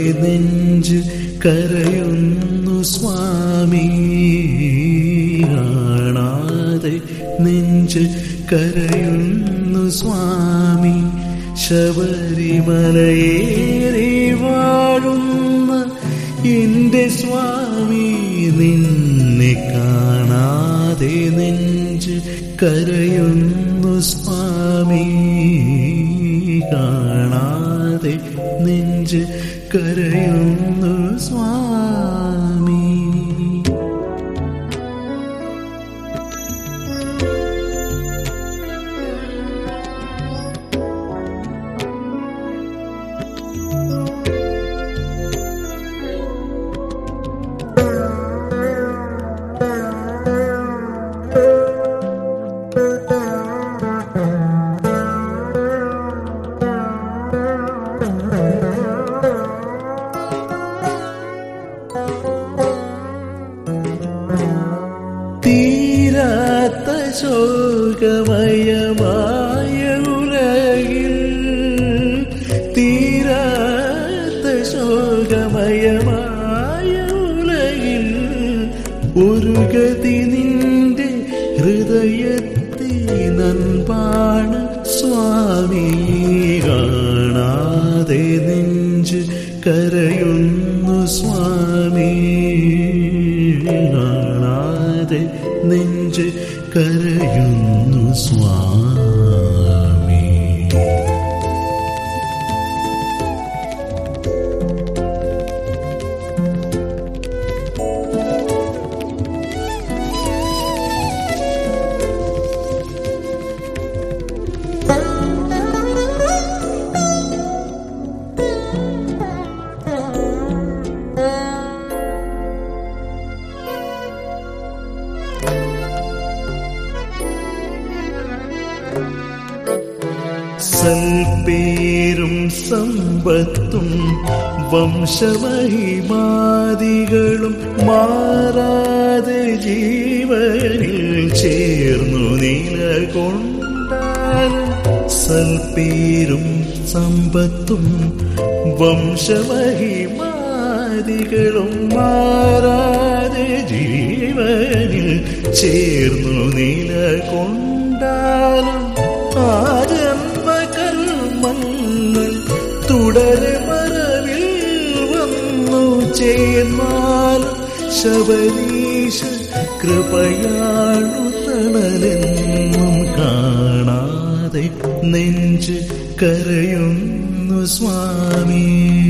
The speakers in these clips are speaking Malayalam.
നെഞ്ച് കരയുന്നു സ്വാമി കാണാതെ നെഞ്ച് കരയുന്നു സ്വാമി ശബരിമലയേറി വാഴുന്ന എന്റെ സ്വാമി നിന്നെ കാണാതെ നെഞ്ച് കരയുന്നു സ്വാമി കാണാതെ നെഞ്ച് കരയുന്നു സ്വാമി തീരാത്ത ശോകമയമായ ഉലകിൽ തീരാത്ത ശോകമയമായ ഉലകിൽ ഒരു ഗതി നിന്റെ ഹൃദയത്തെ നൻപാണ് സ്വാമി കാണാതെ നെഞ്ച് കരയുന്നു സ്വാമി കാണാതെ നെഞ്ച് കരയുന്നു സ്വാമി സൽപേരും സമ്പത്തും വംശമഹിമാദികളും മാറാതെ ജീവനിൽ ചേർന്നു നിലകൊണ്ടാലും സൽപേരും സമ്പത്തും വംശമഹിമാദികളും മാറാതെ ജീവനിൽ ചേർന്നു നിലകൊണ്ടാലും ആ ജന്മകർമ്മങ്ങൾ തുടരെ മറവിൽ വന്നു ചേർന്നാലും ശബരീശ കൃപയാണു തണലെന്നും കാണാതെ നെഞ്ച് കരയുന്നു സ്വാമി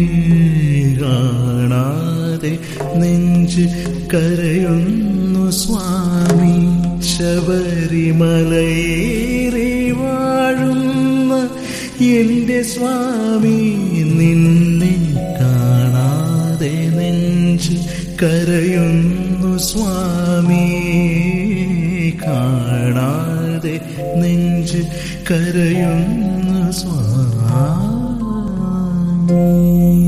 കാണാതെ നെഞ്ച് കരയുന്നു സ്വാമി ശബരിമലയേറി വാഴുന്ന എന്റെ സ്വാമി നിന്നെ കാണാതെ നെഞ്ച് കരയുന്നു സ്വാമി കാണാതെ നെഞ്ച് കരയുന്നു സ്വാമി